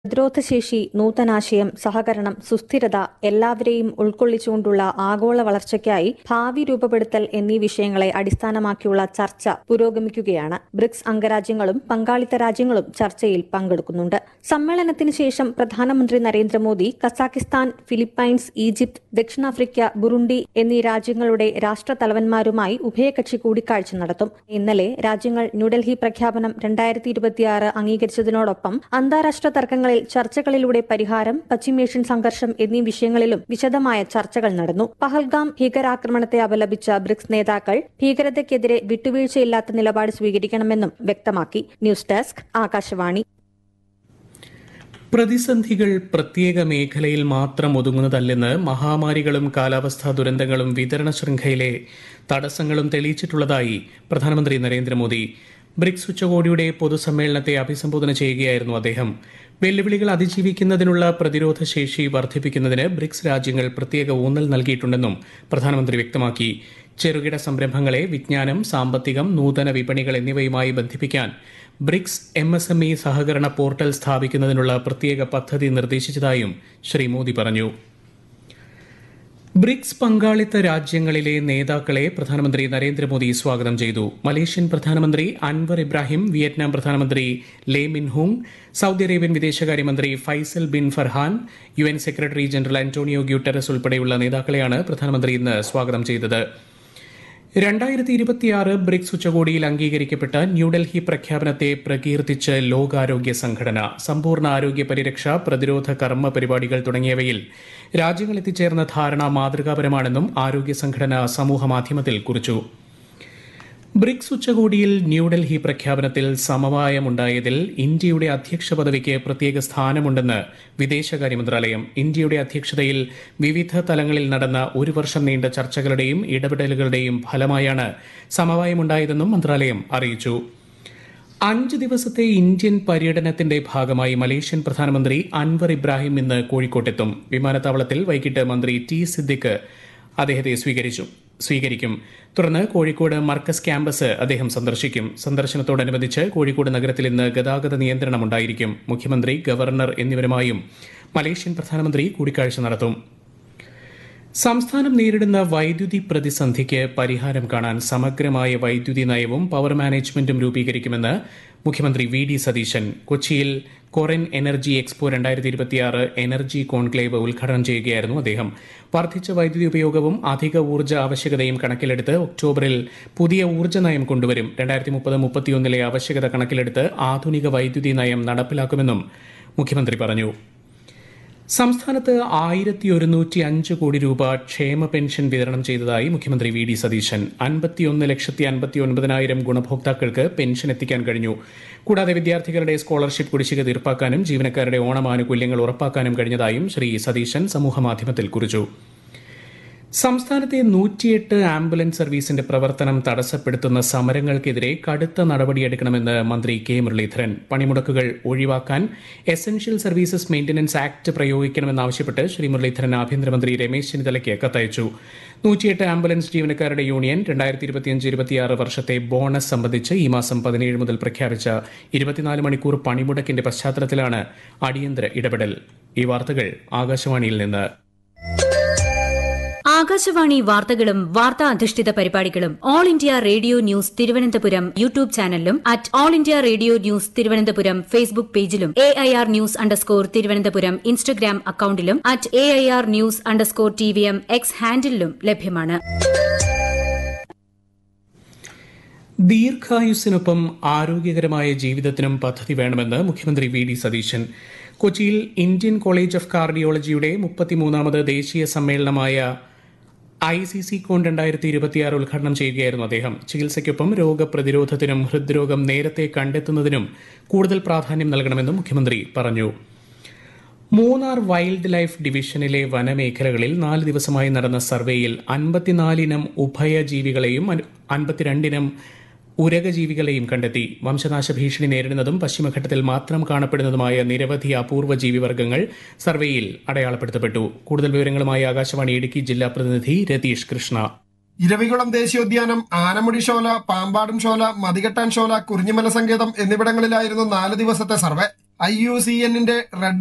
പ്രതിരോധശേഷി നൂതനാശയം സഹകരണം സുസ്ഥിരത എല്ലാവരെയും ഉൾക്കൊള്ളിച്ചുകൊണ്ടുള്ള ആഗോള വളർച്ചയ്ക്കായി ഭാവി രൂപപ്പെടുത്തൽ എന്നീ വിഷയങ്ങളെ അടിസ്ഥാനമാക്കിയുള്ള ചർച്ച പുരോഗമിക്കുകയാണ് ബ്രിക്സ് അംഗരാജ്യങ്ങളും പങ്കാളിത്ത രാജ്യങ്ങളും ചർച്ചയിൽ പങ്കെടുക്കുന്നുണ്ട് സമ്മേളനത്തിന് ശേഷം പ്രധാനമന്ത്രി നരേന്ദ്രമോദി കസാക്കിസ്ഥാൻ ഫിലിപ്പൈൻസ് ഈജിപ്ത് ദക്ഷിണാഫ്രിക്ക ബുറുണ്ടി എന്നീ രാജ്യങ്ങളുടെ രാഷ്ട്രതലവന്മാരുമായി ഉഭയകക്ഷി കൂടിക്കാഴ്ച നടത്തും ഇന്നലെ രാജ്യങ്ങൾ ന്യൂഡൽഹി പ്രഖ്യാപനം രണ്ടായിരത്തി ഇരുപത്തിയാറ് അംഗീകരിച്ചതിനോടൊപ്പം അന്താരാഷ്ട്ര തർക്കങ്ങളിൽ ചർച്ചകളിലൂടെ പരിഹാരം പശ്ചിമേഷ്യൻ സംഘർഷം എന്നീ വിഷയങ്ങളിലും വിശദമായ ചർച്ചകൾ നടന്നു പഹൽഗാം ഭീകരാക്രമണത്തെ അപലപിച്ച ബ്രിക്സ് നേതാക്കൾ ഭീകരതയ്ക്കെതിരെ വിട്ടുവീഴ്ചയില്ലാത്ത നിലപാട് സ്വീകരിക്കണമെന്നും വ്യക്തമാക്കി ന്യൂസ് ഡെസ്ക് ആകാശവാണി പ്രതിസന്ധികൾ പ്രത്യേക മേഖലയിൽ മാത്രം ഒതുങ്ങുന്നതല്ലെന്ന് മഹാമാരികളും കാലാവസ്ഥാ ദുരന്തങ്ങളും വിതരണ ശൃംഖലയിലെ തടസ്സങ്ങളും തെളിയിച്ചിട്ടുള്ളതായി പ്രധാനമന്ത്രി നരേന്ദ്രമോദി ബ്രിക്സ് ഉച്ചകോടിയുടെ പൊതുസമ്മേളനത്തെ അഭിസംബോധന ചെയ്യുകയായിരുന്നു അദ്ദേഹം വെല്ലുവിളികൾ അതിജീവിക്കുന്നതിനുള്ള പ്രതിരോധ ശേഷി വർദ്ധിപ്പിക്കുന്നതിന് ബ്രിക്സ് രാജ്യങ്ങൾ പ്രത്യേക ഊന്നൽ നൽകിയിട്ടുണ്ടെന്നും പ്രധാനമന്ത്രി വ്യക്തമാക്കി ചെറുകിട സംരംഭങ്ങളെ വിജ്ഞാനം സാമ്പത്തികം നൂതന വിപണികൾ എന്നിവയുമായി ബന്ധിപ്പിക്കാൻ BRICS M S M E സഹകരണ പോർട്ടൽ സ്ഥാപിക്കുന്നതിനുള്ള പ്രത്യേക പദ്ധതി നിർദ്ദേശിച്ചതായും ശ്രീ മോദി പറഞ്ഞു ബ്രിക്സ് പങ്കാളിത്ത രാജ്യങ്ങളിലെ നേതാക്കളെ പ്രധാനമന്ത്രി നരേന്ദ്രമോദി സ്വാഗതം ചെയ്തു മലേഷ്യൻ പ്രധാനമന്ത്രി അൻവർ ഇബ്രാഹിം വിയറ്റ്നാം പ്രധാനമന്ത്രി ലേ മിൻഹുങ് സൌദി അറേബ്യൻ വിദേശകാര്യമന്ത്രി Faisal bin Farhan U N secretary general Antonio Guterres ഉൾപ്പെടെയുള്ള നേതാക്കളെയാണ് പ്രധാനമന്ത്രി ഇന്ന് സ്വാഗതം ചെയ്തത് രണ്ടായിരത്തി ഇരുപത്തിയാറ് ബ്രിക്സ് ഉച്ചകോടിയിൽ അംഗീകരിക്കപ്പെട്ട ന്യൂഡൽഹി പ്രഖ്യാപനത്തെ പ്രകീർത്തിച്ച് ലോകാരോഗ്യ സംഘടന സമ്പൂർണ്ണ ആരോഗ്യ പരിരക്ഷ പ്രതിരോധ കർമ്മ പരിപാടികൾ തുടങ്ങിയവയിൽ രാജ്യങ്ങൾ എത്തിച്ചേർന്ന ധാരണ മാതൃകാപരമാണെന്നും ആരോഗ്യ സംഘടന സമൂഹമാധ്യമത്തിൽ കുറിച്ചു ബ്രിക്സ് ഉച്ചകോടിയിൽ ന്യൂഡൽഹി പ്രഖ്യാപനത്തിൽ സമവായമുണ്ടായതിൽ ഇന്ത്യയുടെ അധ്യക്ഷ പദവിക്ക് പ്രത്യേക സ്ഥാനമുണ്ടെന്ന് വിദേശകാര്യ മന്ത്രാലയം ഇന്ത്യയുടെ അധ്യക്ഷതയിൽ വിവിധ തലങ്ങളിൽ നടന്ന ഒരു വർഷം നീണ്ട ചർച്ചകളുടെയും ഇടപെടലുകളുടെയും ഫലമായാണ് സമവായമുണ്ടായതെന്നും മന്ത്രാലയം അറിയിച്ചു അഞ്ച് ദിവസത്തെ ഇന്ത്യൻ പര്യടനത്തിന്റെ ഭാഗമായി മലേഷ്യൻ പ്രധാനമന്ത്രി അൻവർ ഇബ്രാഹിം ഇന്ന് കോഴിക്കോട്ടെത്തും വിമാനത്താവളത്തിൽ വൈകിട്ട് മന്ത്രി ടി സിദ്ദിഖ് അദ്ദേഹത്തെ സ്വീകരിച്ചു സ്വീകരിക്കും തുടർന്ന് കോഴിക്കോട് മർക്കസ് ക്യാമ്പസ് അദ്ദേഹം സന്ദർശിക്കും സന്ദർശനത്തോടനുബന്ധിച്ച് കോഴിക്കോട് നഗരത്തിൽ ഇന്ന് ഗതാഗത നിയന്ത്രണമുണ്ടായിരിക്കും മുഖ്യമന്ത്രി ഗവർണർ എന്നിവരുമായും മലേഷ്യൻ പ്രധാനമന്ത്രി കൂടിക്കാഴ്ച നടത്തും സംസ്ഥാനം നേരിടുന്ന വൈദ്യുതി പ്രതിസന്ധിക്ക് പരിഹാരം കാണാൻ സമഗ്രമായ വൈദ്യുതി നയവും പവർ മാനേജ്മെന്റും രൂപീകരിക്കുമെന്ന് മുഖ്യമന്ത്രി വി ഡി സതീശൻ കൊച്ചിയിൽ കൊറിൻ എനർജി എക്സ്പോ രണ്ടായിരത്തി ഇരുപത്തിയാറ് എനർജി കോൺക്ലേവ് ഉദ്ഘാടനം ചെയ്യുകയായിരുന്നു അദ്ദേഹം വർദ്ധിച്ച വൈദ്യുതി ഉപയോഗവും അധിക ഊർജ്ജ ആവശ്യകതയും കണക്കിലെടുത്ത് ഒക്ടോബറിൽ പുതിയ ഊർജ്ജ നയം കൊണ്ടുവരും രണ്ടായിരത്തി മുപ്പത് മുപ്പത്തിയൊന്നിലെ ആവശ്യകത കണക്കിലെടുത്ത് ആധുനിക വൈദ്യുതി നയം നടപ്പിലാക്കുമെന്നും മുഖ്യമന്ത്രി പറഞ്ഞു സംസ്ഥാനത്ത് ആയിരത്തി ഒരുന്നൂറ്റി അഞ്ച് കോടി രൂപ ക്ഷേമ പെൻഷൻ വിതരണം ചെയ്തതായി മുഖ്യമന്ത്രി വി ഡി സതീശൻ അൻപത്തിയൊന്ന് ലക്ഷത്തി അൻപത്തി ഒൻപതിനായിരം ഗുണഭോക്താക്കൾക്ക് പെൻഷൻ എത്തിക്കാൻ കഴിഞ്ഞു കൂടാതെ വിദ്യാർത്ഥികളുടെ സ്കോളർഷിപ്പ് കുടിശ്ശിക തീർപ്പാക്കാനും ജീവനക്കാരുടെ ഓണമാനുകൂല്യങ്ങൾ ഉറപ്പാക്കാനും കഴിഞ്ഞതായും ശ്രീ സതീശൻ സമൂഹമാധ്യമത്തിൽ കുറിച്ചു സംസ്ഥാനത്തെ നൂറ്റിയെട്ട് ആംബുലൻസ് സർവീസിന്റെ പ്രവർത്തനം തടസ്സപ്പെടുത്തുന്ന സമരങ്ങൾക്കെതിരെ കടുത്ത നടപടിയെടുക്കണമെന്ന് മന്ത്രി കെ മുരളീധരൻ പണിമുടക്കുകൾ ഒഴിവാക്കാൻ എസൻഷ്യൽ സർവീസസ് മെയിന്റനൻസ് ആക്ട് പ്രയോഗിക്കണമെന്നാവശ്യപ്പെട്ട് ശ്രീ മുരളീധരൻ ആഭ്യന്തരമന്ത്രി രമേശ് ചെന്നിത്തലയ്ക്ക് കത്തയച്ചു നൂറ്റിയെട്ട് ആംബുലൻസ് ജീവനക്കാരുടെ യൂണിയൻ രണ്ടായിരത്തി ഇരുപത്തിയഞ്ച് ഇരുപത്തിയാറ് വർഷത്തെ ബോണസ് സംബന്ധിച്ച് ഈ മാസം പതിനേഴ് മുതൽ പ്രഖ്യാപിച്ച ഇരുപത്തിനാല് മണിക്കൂർ പണിമുടക്കിന്റെ പശ്ചാത്തലത്തിലാണ് അടിയന്തര ഇടപെടൽ ഈ വാർത്തകൾ ആകാശവാണിയിൽ നിന്ന് ആകാശവാണി വാർത്തകളും വാർത്താ അധിഷ്ഠിത പരിപാടികളും All India Radio news Thiruvananthapuram YouTube ചാനലിലും at All India Radio news Thiruvananthapuram Facebook പേജിലും A I R news underscore Thiruvananthapuram Instagram അക്കൌണ്ടിലും at A I R news underscore T V M X ഹാൻഡിലും ലഭ്യമാണ് ദീർഘായുസ്സിനൊപ്പം ആരോഗ്യകരമായ ജീവിതത്തിനും പദ്ധതി വേണമെന്ന് മുഖ്യമന്ത്രി വി ഡി സതീശൻ കൊച്ചിയിൽ ഇന്ത്യൻ കോളേജ് ഓഫ് കാർഡിയോളജിയുടെ മുപ്പത്തിമൂന്നാമത് ദേശീയ സമ്മേളനമായ ഐ സി സി കോൺ രണ്ടായിരത്തി ഇരുപത്തിയാറ് ഉദ്ഘാടനം ചെയ്യുകയായിരുന്നു അദ്ദേഹം ചികിത്സയ്ക്കൊപ്പം രോഗപ്രതിരോധത്തിനും ഹൃദ്രോഗം നേരത്തെ കണ്ടെത്തുന്നതിനും കൂടുതൽ പ്രാധാന്യം നൽകണമെന്നും മുഖ്യമന്ത്രി പറഞ്ഞു മൂന്നാർ വൈൽഡ് ലൈഫ് ഡിവിഷനിലെ വനമേഖലകളിൽ നാല് ദിവസമായി നടന്ന സർവേയിൽ അൻപത്തിനാലിനം ഉഭയജീവികളെയും അൻപത്തിരണ്ടിനം ഉരകജീവികളെയും കണ്ടെത്തി വംശനാശ ഭീഷണി നേരിടുന്നതും പശ്ചിമഘട്ടത്തിൽ മാത്രം കാണപ്പെടുന്നതുമായ നിരവധി അപൂർവ ജീവിവർഗ്ഗങ്ങൾ സർവേയിൽ അടയാളപ്പെടുത്തപ്പെട്ടു കൂടുതൽ വിവരങ്ങളുമായി ആകാശവാണി ഇടുക്കി ജില്ലാ പ്രതിനിധി രതീഷ് കൃഷ്ണ ഇരവികുളം ദേശീയോദ്യാനം ആനമുടി ഷോല പാമ്പാടും ഷോല മതികെട്ടാൻ ഷോല കുറിഞ്ഞിമല സങ്കേതം എന്നിവിടങ്ങളിലായിരുന്നു നാല് ദിവസത്തെ സർവേ ഐ യു സി എന്നിന്റെ റെഡ്